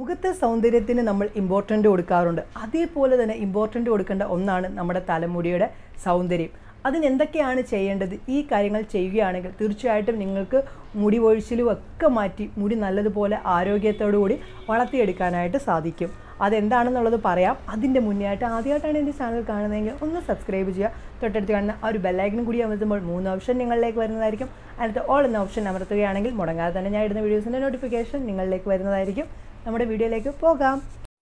മുഖത്തെ സൗന്ദര്യത്തിന് നമ്മൾ ഇമ്പോർട്ടൻ്റ് കൊടുക്കാറുണ്ട് അതേപോലെ തന്നെ ഇമ്പോർട്ടൻ്റ് കൊടുക്കേണ്ട ഒന്നാണ് നമ്മുടെ തലമുടിയുടെ സൗന്ദര്യം അതിന് എന്തൊക്കെയാണ് ചെയ്യേണ്ടത് ഈ കാര്യങ്ങൾ ചെയ്യുകയാണെങ്കിൽ തീർച്ചയായിട്ടും നിങ്ങൾക്ക് മുടി ഒഴിച്ചിലും ഒക്കെ മാറ്റി മുടി നല്ലതുപോലെ ആരോഗ്യത്തോടു കൂടി വളർത്തിയെടുക്കാനായിട്ട് സാധിക്കും അതെന്താണെന്നുള്ളത് പറയാം അതിൻ്റെ മുന്നേ ആയിട്ട് ആദ്യമായിട്ടാണ് എൻ്റെ ചാനൽ കാണുന്നതെങ്കിൽ ഒന്ന് സബ്സ്ക്രൈബ് ചെയ്യുക തൊട്ടടുത്ത് കാണുന്ന ആ ഒരു ബെല്ലൈക്കനും കൂടി അമർത്തുമ്പോൾ മൂന്ന് ഓപ്ഷൻ നിങ്ങളിലേക്ക് വരുന്നതായിരിക്കും അതിനകത്ത് ഓൾ എന്ന ഓപ്ഷൻ അമർത്തുകയാണെങ്കിൽ മുടങ്ങാതെ തന്നെ ഞാൻ ഇടുന്ന വീഡിയോസിൻ്റെ നോട്ടിഫിക്കേഷൻ നിങ്ങളിലേക്ക് വരുന്നതായിരിക്കും നമ്മുടെ വീഡിയോയിലേക്ക് പോകാം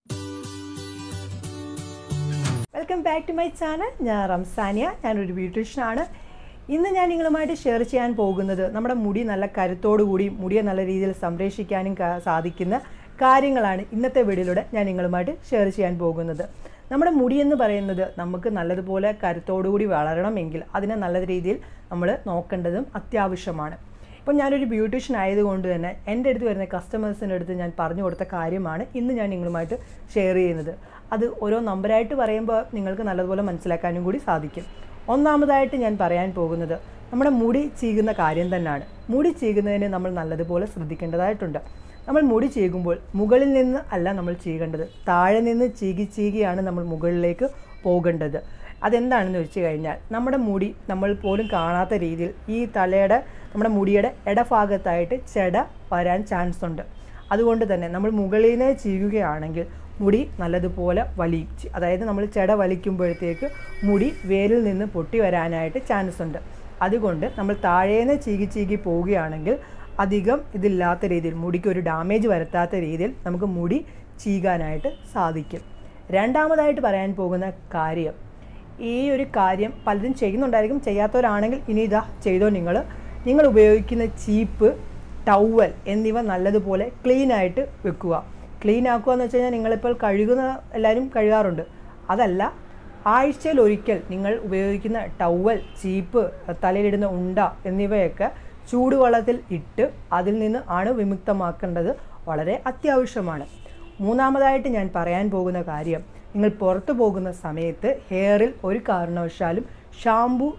welcome back to my channel ഞാൻ റംസാനിയ ഞാനൊരു ബ്യൂട്ടീഷ്യനാണ് ഇന്ന് ഞാൻ നിങ്ങളുമായിട്ട് ഷെയർ ചെയ്യാൻ പോകുന്നത് നമ്മുടെ മുടി നല്ല കരുത്തോടു കൂടി മുടിയെ നല്ല രീതിയിൽ സംരക്ഷിക്കാനും കാ- സാധിക്കുന്ന കാര്യങ്ങളാണ് ഇന്നത്തെ വീഡിയോയിലൂടെ ഞാൻ നിങ്ങളുമായിട്ട് ഷെയർ ചെയ്യാൻ പോകുന്നത് നമ്മുടെ മുടി എന്ന് പറയുന്നത് നമുക്ക് നല്ലതുപോലെ കരുത്തോടു കൂടി വളരണമെങ്കിൽ അതിനെ നല്ല രീതിയിൽ നമ്മൾ നോക്കേണ്ടതും അത്യാവശ്യമാണ് ഇപ്പം ഞാനൊരു ബ്യൂട്ടീഷ്യൻ ആയതുകൊണ്ട് തന്നെ എൻ്റെ അടുത്ത് വരുന്ന കസ്റ്റമേഴ്സിൻ്റെ അടുത്ത് ഞാൻ പറഞ്ഞു കൊടുത്ത കാര്യമാണ് ഇന്ന് ഞാൻ നിങ്ങളുമായിട്ട് ഷെയർ ചെയ്യുന്നത് അത് ഓരോ നമ്പറായിട്ട് പറയുമ്പോൾ നിങ്ങൾക്ക് നല്ലതുപോലെ മനസ്സിലാക്കാനും കൂടി സാധിക്കും ഒന്നാമതായിട്ട് ഞാൻ പറയാൻ പോകുന്നത് നമ്മുടെ മുടി ചീകുന്ന കാര്യം തന്നെയാണ് മുടി ചീകുന്നതിന് നമ്മൾ നല്ലതുപോലെ ശ്രദ്ധിക്കേണ്ടതായിട്ടുണ്ട് നമ്മൾ മുടി ചീകുമ്പോൾ മുകളിൽ നിന്ന് അല്ല നമ്മൾ ചീകേണ്ടത് താഴെ നിന്ന് ചീകി ചീകിയാണ് നമ്മൾ മുകളിലേക്ക് പോകേണ്ടത് അതെന്താണെന്ന് വെച്ച് കഴിഞ്ഞാൽ നമ്മുടെ മുടി നമ്മൾ പോലും കാണാത്ത രീതിയിൽ ഈ തലയുടെ നമ്മുടെ മുടിയുടെ ഇടഭാഗത്തായിട്ട് ചെട വരാൻ ചാൻസ് ഉണ്ട് അതുകൊണ്ട് തന്നെ നമ്മൾ മുകളിൽ നിന്ന് ചീകുകയാണെങ്കിൽ മുടി നല്ലതുപോലെ വലിയും ചി- അതായത് നമ്മൾ ചെട വലിക്കുമ്പോഴത്തേക്ക് മുടി വേരിൽ നിന്ന് പൊട്ടി വരാനായിട്ട് ചാൻസ് ഉണ്ട് അതുകൊണ്ട് നമ്മൾ താഴേന്ന് ചീകി ചീകി പോവുകയാണെങ്കിൽ അധികം ഇതില്ലാത്ത രീതിയിൽ മുടിക്ക് ഒരു ഡാമേജ് വരുത്താത്ത രീതിയിൽ നമുക്ക് മുടി ചീകാനായിട്ട് സാധിക്കും രണ്ടാമതായിട്ട് പറയാൻ പോകുന്ന കാര്യം ഈ ഒരു കാര്യം പലരും ചെയ്യുന്നുണ്ടായിരിക്കും ചെയ്യാത്തവരാണെങ്കിൽ ഇനി ഇതാ ചെയ്തോ നിങ്ങൾ നിങ്ങൾ ഉപയോഗിക്കുന്ന ചീപ്പ് ടവൽ എന്നിവ നല്ലതുപോലെ ക്ലീൻ ആയിട്ട് വെക്കുക ക്ലീൻ ആക്കുക എന്ന് വെച്ച് കഴിഞ്ഞാൽ നിങ്ങളിപ്പോൾ കഴുകുന്ന എല്ലാവരും കഴുകാറുണ്ട് അതല്ല ആഴ്ചയിൽ ഒരിക്കൽ നിങ്ങൾ ഉപയോഗിക്കുന്ന ടവൽ ചീപ്പ് തലയിലിടുന്ന ഉണ്ട എന്നിവയൊക്കെ ചൂടുവെള്ളത്തിൽ ഇട്ട് അതിൽ നിന്ന് അണു വിമുക്തമാക്കേണ്ടത് വളരെ അത്യാവശ്യമാണ് മൂന്നാമതായിട്ട് ഞാൻ പറയാൻ പോകുന്ന കാര്യം നിങ്ങൾ പുറത്തു പോകുന്ന സമയത്ത് ഹെയറിൽ ഒരു കാരണവശാലും ഷാംപൂ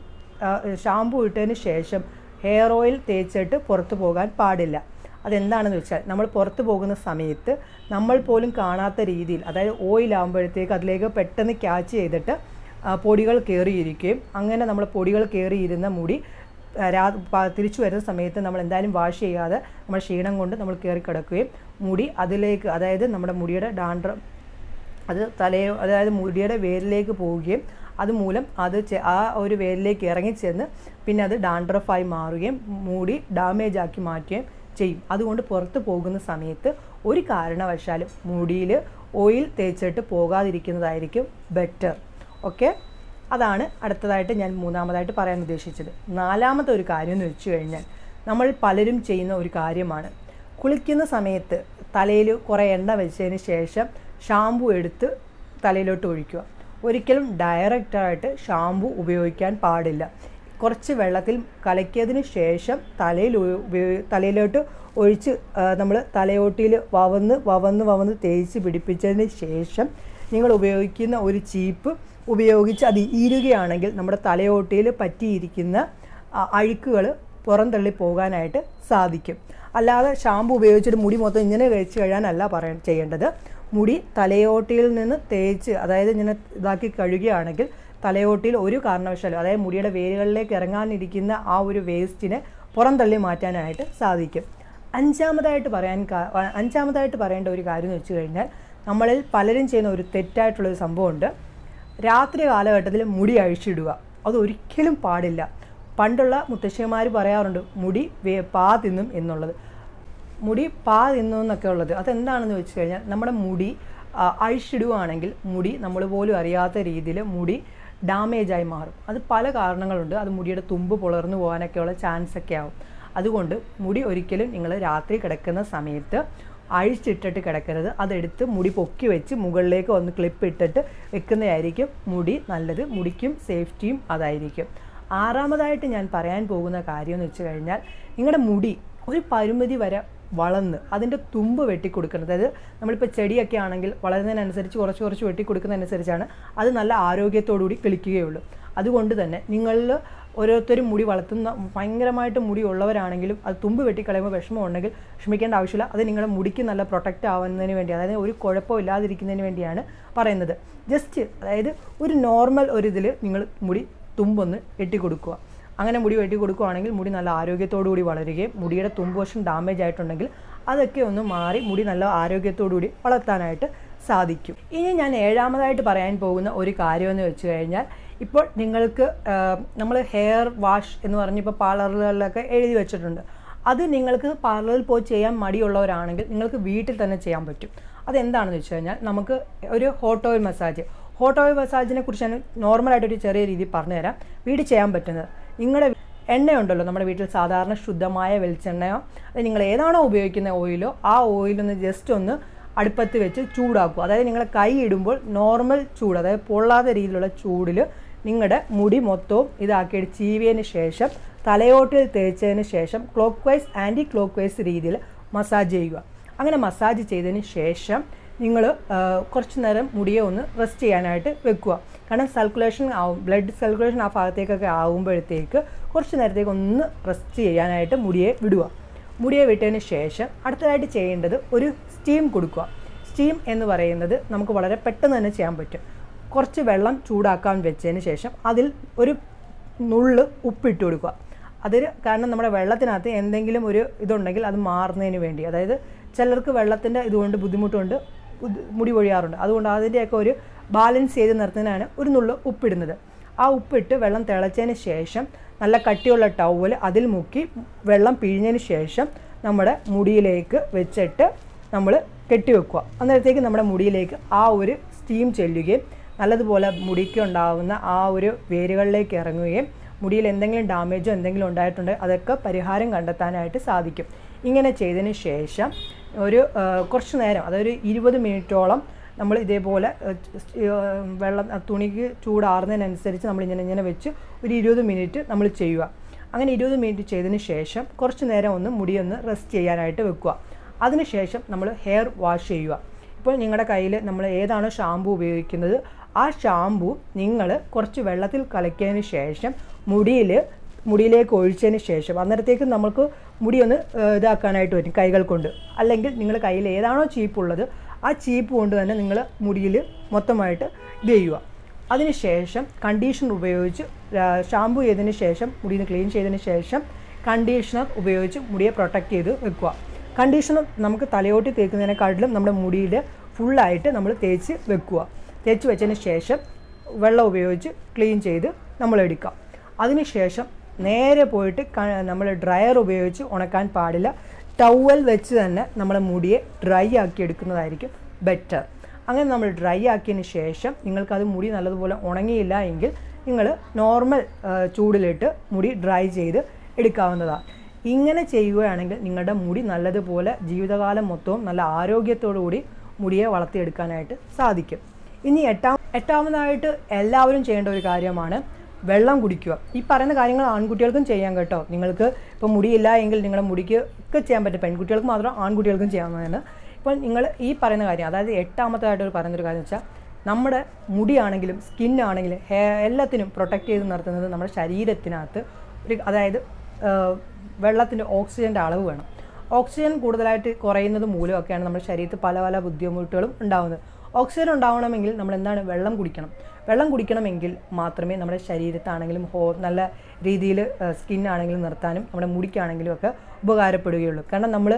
ഷാംപൂ ഇട്ടതിന് ശേഷം ഹെയർ ഓയിൽ തേച്ചിട്ട് പുറത്തു പോകാൻ പാടില്ല അതെന്താണെന്ന് വെച്ചാൽ നമ്മൾ പുറത്തു പോകുന്ന സമയത്ത് നമ്മൾ പോലും കാണാത്ത രീതിയിൽ അതായത് ഓയിൽ ആകുമ്പോഴത്തേക്ക് അതിലേക്ക് പെട്ടെന്ന് ക്യാച്ച് ചെയ്തിട്ട് ആ, പൊടികൾ കയറിയിരിക്കുകയും അങ്ങനെ നമ്മൾ പൊടികൾ കയറിയിരുന്ന മുടി ആ, രാ പ- തിരിച്ചു വരുന്ന സമയത്ത് നമ്മൾ എന്തായാലും വാഷ് ചെയ്യാതെ നമ്മൾ ക്ഷീണം കൊണ്ട് നമ്മൾ കയറി കിടക്കുകയും മുടി അതിലേക്ക് അതായത് നമ്മുടെ മുടിയുടെ ഡാൻഡ്ര അത് തലയോ അതായത് മുടിയുടെ വേരിലേക്ക് പോവുകയും അതുമൂലം അത് ചെ- ആ ഒരു വേരിലേക്ക് ഇറങ്ങിച്ചെന്ന് പിന്നെ അത് ഡാൻഡ്രഫായി മാറുകയും മുടി ഡാമേജ് ആക്കി മാറ്റുകയും ചെയ്യും അതുകൊണ്ട് പുറത്ത് പോകുന്ന സമയത്ത് ഒരു കാരണവശാലും മുടിയിൽ ഓയിൽ തേച്ചിട്ട് പോകാതിരിക്കുന്നതായിരിക്കും ബെറ്റർ ഓക്കെ അതാണ് അടുത്തതായിട്ട് ഞാൻ മൂന്നാമതായിട്ട് പറയാൻ ഉദ്ദേശിച്ചത് നാലാമത്തെ ഒരു കാര്യം എന്ന് വെച്ച് കഴിഞ്ഞാൽ നമ്മൾ പലരും ചെയ്യുന്ന ഒരു കാര്യമാണ് കുളിക്കുന്ന സമയത്ത് തലയിൽ കുറേ എണ്ണ വെച്ചതിന് ശേഷം ഷാമ്പു എടുത്ത് തലയിലോട്ട് ഒഴിക്കുക ഒരിക്കലും ഡയറക്റ്റായിട്ട് ഷാമ്പു ഉപയോഗിക്കാൻ പാടില്ല കുറച്ച് വെള്ളത്തിൽ കലക്കിയതിന് ശേഷം തലയിൽ ഉപ- ഉപയോഗി തലയിലോട്ട് ഒഴിച്ച് നമ്മൾ തലയോട്ടിയിൽ വവന്ന് വവന്ന് വവന്ന് തേച്ച് പിടിപ്പിച്ചതിന് ശേഷം നിങ്ങൾ ഉപയോഗിക്കുന്ന ഒരു ചീപ്പ് ഉപയോഗിച്ച് അത് ഈരുകയാണെങ്കിൽ നമ്മുടെ തലയോട്ടിയിൽ പറ്റിയിരിക്കുന്ന അഴുക്കുകൾ പുറന്തള്ളി പോകാനായിട്ട് സാധിക്കും അല്ലാതെ ഷാമ്പു ഉപയോഗിച്ചിട്ട് മുടി മൊത്തം ഇങ്ങനെ കഴിച്ച് കഴിയാനല്ല പറയാൻ ചെയ്യേണ്ടത് മുടി തലയോട്ടിയിൽ നിന്ന് തേച്ച് അതായത് ഇങ്ങനെ ഇതാക്കി കഴുകുകയാണെങ്കിൽ തലയോട്ടിയിൽ ഒരു കാരണവശാലും അതായത് മുടിയുടെ വേരുകളിലേക്ക് ഇറങ്ങാനിരിക്കുന്ന ആ ഒരു വേസ്റ്റിനെ പുറന്തള്ളി മാറ്റാനായിട്ട് സാധിക്കും അഞ്ചാമതായിട്ട് പറയാൻ കാ- അഞ്ചാമതായിട്ട് പറയേണ്ട ഒരു കാര്യം എന്ന് വെച്ച് കഴിഞ്ഞാൽ നമ്മളിൽ പലരും ചെയ്യുന്ന ഒരു തെറ്റായിട്ടുള്ളൊരു സംഭവമുണ്ട് രാത്രി കാലഘട്ടത്തിൽ മുടി അഴിച്ചിടുക അത് ഒരിക്കലും പാടില്ല പണ്ടുള്ള മുത്തശ്ശിമാർ പറയാറുണ്ട് മുടി വേ പാ തിന്നും എന്നുള്ളത് മുടി പാ തിന്നും എന്നൊക്കെ ഉള്ളത് അതെന്താണെന്ന് വെച്ച് കഴിഞ്ഞാൽ നമ്മുടെ മുടി ആ, അഴിച്ചിടുകയാണെങ്കിൽ മുടി നമ്മൾ പോലും അറിയാത്ത രീതിയിൽ മുടി ഡാമേജായി മാറും അത് പല കാരണങ്ങളുണ്ട് അത് മുടിയുടെ തുമ്പ് പുലർന്നു പോകാനൊക്കെയുള്ള ചാൻസ് ഒക്കെ ആവും അതുകൊണ്ട് മുടി ഒരിക്കലും നിങ്ങൾ രാത്രി കിടക്കുന്ന സമയത്ത് അഴിച്ചിട്ടിട്ട് കിടക്കരുത് അതെടുത്ത് മുടി പൊക്കി വെച്ച് മുകളിലേക്ക് ഒന്ന് ക്ലിപ്പ് ഇട്ടിട്ട് വെക്കുന്നതായിരിക്കും മുടി നല്ലത് മുടിക്കും സേഫ്റ്റിയും അതായിരിക്കും ആറാമതായിട്ട് ഞാൻ പറയാൻ പോകുന്ന കാര്യം എന്ന് വെച്ച് കഴിഞ്ഞാൽ നിങ്ങളുടെ മുടി ഒരു പരിമിതി വരെ വളർന്ന് അതിൻ്റെ തുമ്പ് വെട്ടിക്കൊടുക്കുന്നത് അതായത് നമ്മളിപ്പോൾ ചെടിയൊക്കെ ആണെങ്കിൽ വളരുന്നതിനനുസരിച്ച് കുറച്ച് കുറച്ച് വെട്ടിക്കൊടുക്കുന്നതനുസരിച്ചാണ് അത് നല്ല ആരോഗ്യത്തോടുകൂടി കിളിക്കുകയുള്ളൂ അതുകൊണ്ട് തന്നെ നിങ്ങളിൽ ഓരോരുത്തരും മുടി വളർത്തുന്ന ഭയങ്കരമായിട്ട് മുടി ഉള്ളവരാണെങ്കിലും അത് തുമ്പ് വെട്ടിക്കളയുമ്പോൾ വിഷമം ഉണ്ടെങ്കിൽ വിഷമിക്കേണ്ട ആവശ്യമില്ല അത് നിങ്ങളുടെ മുടിക്ക് നല്ല പ്രൊട്ടക്റ്റ് ആവുന്നതിന് വേണ്ടി അതായത് ഒരു കുഴപ്പവും ഇല്ലാതിരിക്കുന്നതിന് വേണ്ടിയാണ് പറയുന്നത് ജസ്റ്റ് അതായത് ഒരു നോർമൽ ഒരു ഇതിൽ നിങ്ങൾ മുടി തുമ്പൊന്ന് വെട്ടിക്കൊടുക്കുക അങ്ങനെ മുടി വെട്ടി കൊടുക്കുകയാണെങ്കിൽ മുടി നല്ല ആരോഗ്യത്തോടു കൂടി വളരുകയും മുടിയുടെ തുമ്പ് വശം ഡാമേജ് ആയിട്ടുണ്ടെങ്കിൽ അതൊക്കെ ഒന്ന് മാറി മുടി നല്ല ആരോഗ്യത്തോടു കൂടി വളർത്താനായിട്ട് സാധിക്കും ഇനി ഞാൻ ഏഴാമതായിട്ട് പറയാൻ പോകുന്ന ഒരു കാര്യമെന്ന് വെച്ച് കഴിഞ്ഞാൽ ഇപ്പോൾ നിങ്ങൾക്ക് നമ്മൾ ഹെയർ വാഷ് എന്ന് പറഞ്ഞ് ഇപ്പോൾ പാർലറുകളിലൊക്കെ എഴുതി വെച്ചിട്ടുണ്ട് അത് നിങ്ങൾക്ക് പാർലറിൽ പോയി ചെയ്യാൻ മടിയുള്ളവരാണെങ്കിൽ നിങ്ങൾക്ക് വീട്ടിൽ തന്നെ ചെയ്യാൻ പറ്റും അതെന്താണെന്ന് വെച്ച് കഴിഞ്ഞാൽ നമുക്ക് ഒരു hot oil massage hot oil മസാജിനെ കുറിച്ച് ഞാൻ നോർമലായിട്ടൊരു ചെറിയ രീതിയിൽ പറഞ്ഞുതരാം വീട്ടിൽ ചെയ്യാൻ പറ്റുന്നത് നിങ്ങളുടെ എണ്ണയുണ്ടല്ലോ നമ്മുടെ വീട്ടിൽ സാധാരണ ശുദ്ധമായ വെളിച്ചെണ്ണയോ അത് നിങ്ങൾ ഏതാണോ ഉപയോഗിക്കുന്ന ഓയിലോ ആ ഓയിലൊന്ന് ജസ്റ്റ് ഒന്ന് അടുപ്പത്ത് വെച്ച് ചൂടാക്കുക അതായത് നിങ്ങൾ കൈ ഇടുമ്പോൾ നോർമൽ ചൂട് അതായത് പൊള്ളാത്ത രീതിയിലുള്ള ചൂടിൽ നിങ്ങളുടെ മുടി മൊത്തവും ഇതാക്കിയിട്ട് ചീവിയതിന് ശേഷം തലയോട്ടിൽ തേച്ചതിന് ശേഷം clockwise anti clockwise രീതിയിൽ മസാജ് ചെയ്യുക അങ്ങനെ മസാജ് ചെയ്തതിന് ശേഷം നിങ്ങൾ കുറച്ച് നേരം മുടിയെ ഒന്ന് റെസ്റ്റ് ചെയ്യാനായിട്ട് വെക്കുക കാരണം സർക്കുലേഷൻ ആവും ബ്ലഡ് സർക്കുലേഷൻ ആ ഭാഗത്തേക്കൊക്കെ ആവുമ്പോഴത്തേക്ക് കുറച്ച് നേരത്തേക്ക് ഒന്ന് റെസ്റ്റ് ചെയ്യാനായിട്ട് മുടിയെ വിടുക മുടിയെ വിട്ടതിന് ശേഷം അടുത്തതായിട്ട് ചെയ്യേണ്ടത് ഒരു സ്റ്റീം കൊടുക്കുക സ്റ്റീം എന്ന് പറയുന്നത് നമുക്ക് വളരെ പെട്ടെന്ന് തന്നെ ചെയ്യാൻ പറ്റും കുറച്ച് വെള്ളം ചൂടാക്കാൻ വെച്ചതിന് ശേഷം അതിൽ ഒരു നുള്ള് ഉപ്പിട്ട് കൊടുക്കുക അതിൽ കാരണം നമ്മുടെ വെള്ളത്തിനകത്ത് എന്തെങ്കിലും ഒരു ഇതുണ്ടെങ്കിൽ അത് മാറുന്നതിന് വേണ്ടി അതായത് ചിലർക്ക് വെള്ളത്തിൻ്റെ ഇതുകൊണ്ട് ബുദ്ധിമുട്ടുണ്ട് ബുദ്ധി- മുടി പൊഴിയാറുണ്ട് അതുകൊണ്ട് അതിൻ്റെയൊക്കെ ഒരു ബാലൻസ് ചെയ്ത് നിർത്തുന്നതിനാണ് ഒരു നുള്ളു ഉപ്പിടുന്നത് ആ ഉപ്പിട്ട് വെള്ളം തിളച്ചതിന് ശേഷം നല്ല കട്ടിയുള്ള ടവൽ അതിൽ മുക്കി വെള്ളം പിഴിഞ്ഞതിന് ശേഷം നമ്മുടെ മുടിയിലേക്ക് വെച്ചിട്ട് നമ്മൾ കെട്ടിവെക്കുക അന്നേരത്തേക്ക് നമ്മുടെ മുടിയിലേക്ക് ആ ഒരു സ്റ്റീം ചെല്ലുകയും നല്ലതുപോലെ മുടിക്ക് ഉണ്ടാകുന്ന ആ ഒരു വേരുകളിലേക്ക് ഇറങ്ങുകയും മുടിയിൽ എന്തെങ്കിലും ഡാമേജോ എന്തെങ്കിലും ഉണ്ടായിട്ടുണ്ടെങ്കിൽ അതൊക്കെ പരിഹാരം കണ്ടെത്താനായിട്ട് സാധിക്കും ഇങ്ങനെ ചെയ്തതിന് ശേഷം ഒരു ആ, കുറച്ച് നേരം അതൊരു ഇരുപത് മിനിറ്റോളം നമ്മൾ ഇതേപോലെ ആ, സ്- ആ, വെള്ളം ആ, തുണിക്ക് ചൂടാറുന്നതിനനുസരിച്ച് നമ്മൾ ഇങ്ങനെ ഇങ്ങനെ വെച്ച് ഒരു ഇരുപത് മിനിറ്റ് നമ്മൾ ചെയ്യുക അങ്ങനെ ഇരുപത് മിനിറ്റ് ചെയ്തതിന് ശേഷം കുറച്ച് നേരം ഒന്ന് മുടിയൊന്ന് റെസ്റ്റ് ചെയ്യാനായിട്ട് വെക്കുക അതിനുശേഷം നമ്മൾ ഹെയർ വാഷ് ചെയ്യുക ഇപ്പോൾ നിങ്ങളുടെ കയ്യിൽ നമ്മൾ ഏതാണോ ഷാമ്പു ഉപയോഗിക്കുന്നത് ആ ഷാമ്പു നിങ്ങൾ കുറച്ച് വെള്ളത്തിൽ കലക്കിയതിന് ശേഷം മുടിയിൽ മുടിയിലേക്ക് ഒഴിച്ചതിന് ശേഷം അന്നേരത്തേക്ക് നമുക്ക് മുടി ഒന്ന് ഏഹ്, ഇതാക്കാനായിട്ട് പറ്റും കൈകൾ കൊണ്ട് അല്ലെങ്കിൽ നിങ്ങൾ കയ്യിൽ ഏതാണോ ചീപ്പുള്ളത് ആ ചീപ്പ് കൊണ്ട് തന്നെ നിങ്ങൾ മുടിയിൽ മൊത്തമായിട്ട് ഇത് ചെയ്യുക അതിനുശേഷം കണ്ടീഷണർ ഉപയോഗിച്ച് ഷാമ്പു ചെയ്തതിന് ശേഷം മുടിയിൽ നിന്ന് ക്ലീൻ ചെയ്തതിന് ശേഷം കണ്ടീഷണർ ഉപയോഗിച്ച് മുടിയെ പ്രൊട്ടക്റ്റ് ചെയ്ത് വെക്കുക കണ്ടീഷണർ നമുക്ക് തലയോട്ടി തേക്കുന്നതിനെക്കാട്ടിലും നമ്മുടെ മുടിയിൽ ഫുള്ളായിട്ട് നമ്മൾ തേച്ച് വെക്കുക തേച്ച് വെച്ചതിന് ശേഷം വെള്ളം ഉപയോഗിച്ച് ക്ലീൻ ചെയ്ത് നമ്മൾ എടുക്കാം അതിനുശേഷം നേരെ പോയിട്ട് നമ്മൾ ഡ്രയർ ഉപയോഗിച്ച് ഉണക്കാൻ പാടില്ല ടവൽ വെച്ച് തന്നെ നമ്മുടെ മുടിയെ ഡ്രൈ ആക്കി എടുക്കുന്നതായിരിക്കും ബെറ്റർ അങ്ങനെ നമ്മൾ ഡ്രൈ ആക്കിയതിന് ശേഷം നിങ്ങൾക്കത് മുടി നല്ലതുപോലെ ഉണങ്ങിയില്ല എങ്കിൽ നിങ്ങൾ നോർമൽ ചൂടിലിട്ട് മുടി ഡ്രൈ ചെയ്ത് എടുക്കാവുന്നതാണ് ഇങ്ങനെ ചെയ്യുകയാണെങ്കിൽ നിങ്ങളുടെ മുടി നല്ലതുപോലെ ജീവിതകാലം മൊത്തവും നല്ല ആരോഗ്യത്തോടു കൂടി മുടിയെ വളർത്തിയെടുക്കാനായിട്ട് സാധിക്കും ഇനി എട്ടാം എട്ടാമതായിട്ട് എല്ലാവരും ചെയ്യേണ്ട ഒരു കാര്യമാണ് വെള്ളം കുടിക്കുക ഈ പറയുന്ന കാര്യങ്ങൾ ആൺകുട്ടികൾക്കും ചെയ്യാൻ കേട്ടോ നിങ്ങൾക്ക് ഇപ്പോൾ മുടിയില്ല എങ്കിൽ നിങ്ങളുടെ മുടിക്ക് ഒക്കെ ചെയ്യാൻ പറ്റും പെൺകുട്ടികൾക്ക് മാത്രം ആൺകുട്ടികൾക്കും ചെയ്യാവുന്നതാണ് ഇപ്പോൾ നിങ്ങൾ ഈ പറയുന്ന കാര്യം അതായത് എട്ടാമത്തായിട്ട് ഒരു പറയുന്നൊരു കാര്യം വെച്ചാൽ നമ്മുടെ മുടിയാണെങ്കിലും സ്കിന്നാണെങ്കിലും ഹെയർ എല്ലാത്തിനും പ്രൊട്ടക്റ്റ് ചെയ്ത് നിർത്തുന്നത് നമ്മുടെ ശരീരത്തിനകത്ത് ഒരു അതായത് വെള്ളത്തിൻ്റെ ഓക്സിജൻ്റെ അളവ് വേണം ഓക്സിജൻ കൂടുതലായിട്ട് കുറയുന്നത് മൂലമൊക്കെയാണ് നമ്മുടെ ശരീരത്തിൽ പല പല ബുദ്ധിമുട്ടുകളും ഉണ്ടാകുന്നത് ഓക്സിജൻ ഉണ്ടാവണമെങ്കിൽ നമ്മൾ എന്താണ് വെള്ളം കുടിക്കണം വെള്ളം കുടിക്കണമെങ്കിൽ മാത്രമേ നമ്മുടെ ശരീരത്താണെങ്കിലും ഹോ നല്ല രീതിയിൽ സ്കിന്നാണെങ്കിലും നിർത്താനും നമ്മുടെ മുടിക്കാണെങ്കിലും ഒക്കെ ഉപകാരപ്പെടുകയുള്ളൂ കാരണം നമ്മൾ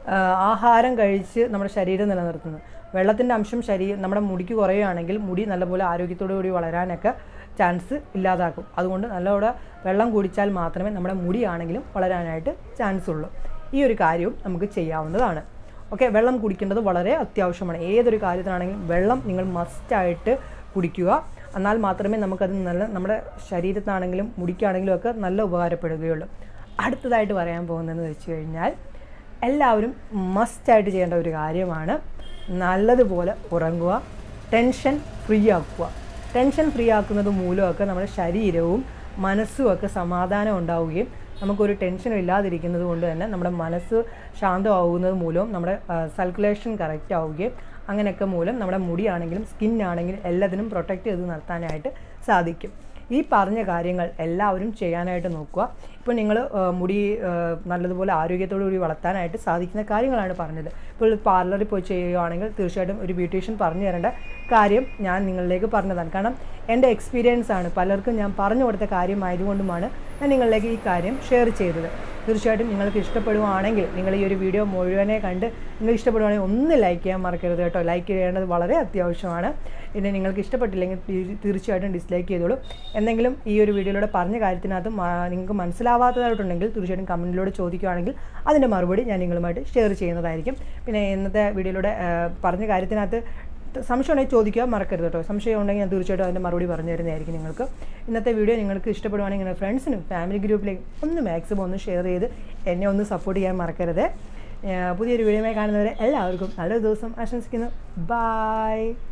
ആഹാരം കഴിച്ച് നമ്മുടെ ശരീരം നിലനിർത്തുന്നത് വെള്ളത്തിൻ്റെ അംശം ശരീരം നമ്മുടെ മുടിക്ക് കുറയുകയാണെങ്കിൽ മുടി നല്ലപോലെ ആരോഗ്യത്തോടു കൂടി വളരാനൊക്കെ ചാൻസ് ഇല്ലാതാക്കും അതുകൊണ്ട് നല്ലപോലെ വെള്ളം കുടിച്ചാൽ മാത്രമേ നമ്മുടെ മുടിയാണെങ്കിലും വളരാനായിട്ട് ചാൻസ് ഉള്ളൂ ഈ ഒരു കാര്യവും നമുക്ക് ചെയ്യാവുന്നതാണ് ഓക്കെ വെള്ളം കുടിക്കേണ്ടത് വളരെ അത്യാവശ്യമാണ് ഏതൊരു കാര്യത്തിനാണെങ്കിലും വെള്ളം നിങ്ങൾ മസ്റ്റായിട്ട് കുടിക്കുക എന്നാൽ മാത്രമേ നമുക്കത് നല്ല നമ്മുടെ ശരീരത്താണെങ്കിലും മുടിക്കാണെങ്കിലും ഒക്കെ നല്ല ഉപകാരപ്പെടുകയുള്ളൂ അടുത്തതായിട്ട് പറയാൻ പോകുന്നതെന്ന് വെച്ച് കഴിഞ്ഞാൽ എല്ലാവരും മസ്റ്റായിട്ട് ചെയ്യേണ്ട ഒരു കാര്യമാണ് നല്ലതുപോലെ ഉറങ്ങുക ടെൻഷൻ ഫ്രീ ആക്കുക ടെൻഷൻ ഫ്രീ ആക്കുന്നത് മൂലമൊക്കെ നമ്മുടെ ശരീരവും മനസ്സും ഒക്കെ സമാധാനം ഉണ്ടാവുകയും നമുക്കൊരു ടെൻഷനും ഇല്ലാതിരിക്കുന്നത് കൊണ്ട് തന്നെ നമ്മുടെ മനസ്സ് ശാന്തമാവുന്നത് മൂലവും നമ്മുടെ സർക്കുലേഷൻ കറക്റ്റ് ആവുകയും അങ്ങനെയൊക്കെ മൂലം നമ്മുടെ മുടിയാണെങ്കിലും സ്കിന്നാണെങ്കിലും എല്ലാത്തിനും പ്രൊട്ടക്റ്റ് ചെയ്ത് നിർത്താനായിട്ട് സാധിക്കും ഈ പറഞ്ഞ കാര്യങ്ങൾ എല്ലാവരും ചെയ്യാനായിട്ട് നോക്കുക ഇപ്പോൾ നിങ്ങൾ മുടി ആ, നല്ലതുപോലെ ആരോഗ്യത്തോടു കൂടി വളർത്താനായിട്ട് സാധിക്കുന്ന കാര്യങ്ങളാണ് പറഞ്ഞത് ഇപ്പോൾ പാർലറിൽ പോയി ചെയ്യുകയാണെങ്കിൽ തീർച്ചയായിട്ടും ഒരു ബ്യൂട്ടീഷ്യൻ പറഞ്ഞു തരേണ്ട കാര്യം ഞാൻ നിങ്ങളിലേക്ക് പറഞ്ഞതാണ് കാരണം എൻ്റെ എക്സ്പീരിയൻസ് ആണ് പലർക്കും ഞാൻ പറഞ്ഞു കൊടുത്ത കാര്യമായതുകൊണ്ടുമാണ് ഞാൻ നിങ്ങളിലേക്ക് ഈ കാര്യം ഷെയർ ചെയ്തത് തീർച്ചയായിട്ടും നിങ്ങൾക്ക് ഇഷ്ടപ്പെടുവാണെങ്കിൽ നിങ്ങൾ ഈ ഒരു വീഡിയോ മുഴുവനെ കണ്ട് നിങ്ങൾക്ക് ഇഷ്ടപ്പെടുവാണെങ്കിൽ ഒന്ന് ലൈക്ക് ചെയ്യാൻ മറക്കരുത് കേട്ടോ ലൈക്ക് ചെയ്യേണ്ടത് വളരെ അത്യാവശ്യമാണ് പിന്നെ നിങ്ങൾക്ക് ഇഷ്ടപ്പെട്ടില്ലെങ്കിൽ തീ- തീർച്ചയായിട്ടും ഡിസ്ലൈക്ക് ചെയ്തോളൂ എന്തെങ്കിലും ഈ ഒരു വീഡിയോയിലൂടെ പറഞ്ഞ കാര്യത്തിനകത്ത് മ- നിങ്ങൾക്ക് മനസ്സിലാവാത്തതായിട്ടുണ്ടെങ്കിൽ തീർച്ചയായിട്ടും കമൻറ്റിലൂടെ ചോദിക്കുകയാണെങ്കിൽ അതിൻ്റെ മറുപടി ഞാൻ നിങ്ങളുമായിട്ട് ഷെയർ ചെയ്യുന്നതായിരിക്കും പിന്നെ ഇന്നത്തെ വീഡിയോയിലൂടെ ആ, പറഞ്ഞ കാര്യത്തിനകത്ത് സംശയം ഉണ്ടെങ്കിൽ ചോദിക്കുക മറക്കരുത് കേട്ടോ സംശയം ഉണ്ടെങ്കിൽ ഞാൻ തീർച്ചയായിട്ടും അതിൻ്റെ മറുപടി പറഞ്ഞു തരുന്നതായിരിക്കും നിങ്ങൾക്ക് ഇന്നത്തെ വീഡിയോ നിങ്ങൾക്ക് ഇഷ്ടപ്പെടുവാണെങ്കിൽ നിങ്ങളുടെ ഫ്രണ്ട്സിനും ഫാമിലി ഗ്രൂപ്പിലേക്ക് ഒന്ന് മാക്സിമം ഒന്ന് ഷെയർ ചെയ്ത് എന്നെ ഒന്ന് സപ്പോർട്ട് ചെയ്യാൻ മറക്കരുത് ഏഹ് പുതിയൊരു വീഡിയോയുമായി കാണുന്നവരെ എല്ലാവർക്കും നല്ലൊരു ദിവസം ആശംസിക്കുന്നു ബായ്